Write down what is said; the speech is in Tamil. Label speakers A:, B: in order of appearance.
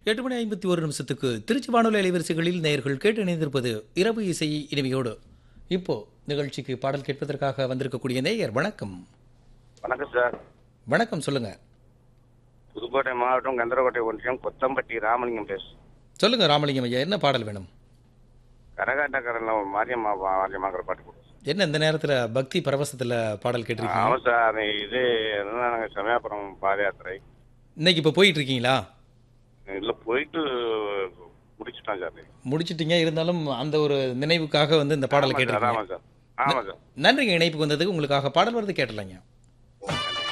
A: எட்டு மணி ஐம்பத்தி ஒரு நிமிஷத்துக்கு திருச்சி வானொலி அலைவரிசைகளில் நேயர்கள் கேட்டு இணைந்திருப்பது இரவு இசை இனிமையோடு இப்போ நிகழ்ச்சிக்கு பாடல் கேட்பதற்காக வந்திருக்கக்கூடிய நேயர் வணக்கம்
B: வணக்கம் சார்
A: வணக்கம் சொல்லுங்க
B: புதுக்கோட்டை மாவட்டம் கந்தரக்கோட்டை ஒன்றியம் கொத்தம்பட்டி ராமலிங்கம் பேசு
A: சொல்லுங்க ராமலிங்கம் ஐயா என்ன பாடல் வேணும்
B: கரகாட்டக்காரன்ல ஒரு மாரியம்மா பா- மாரியம்மாங்கிற பாட்டு போடுவோம்
A: என்ன இந்த நேரத்தில் பக்தி பரவசத்தில் பாடல் கேட்டிருக்கீங்க
B: ஆமாம் சார் அது இது என்னன்னா நாங்கள் சமயாபுரம் பாத யாத்திரை
A: இன்னைக்கு இப்போ போயிட்டு இருக்கீங்களா
B: இல்லை போயிட்டு முடிச்சுட்டோம் சார்
A: முடிச்சிட்டீங்க இருந்தாலும் அந்த ஒரு நினைவுக்காக வந்து இந்த பாடலை
B: ஆமாம் சார்
A: கேட்டிருக்கீங்க
B: ஆமாம் சார் ஆமாம் சார்
A: நன்றிங்க இணைப்புக்கு வந்ததுக்கு உங்களுக்காக பாடல் வருது கேட்டலாங்க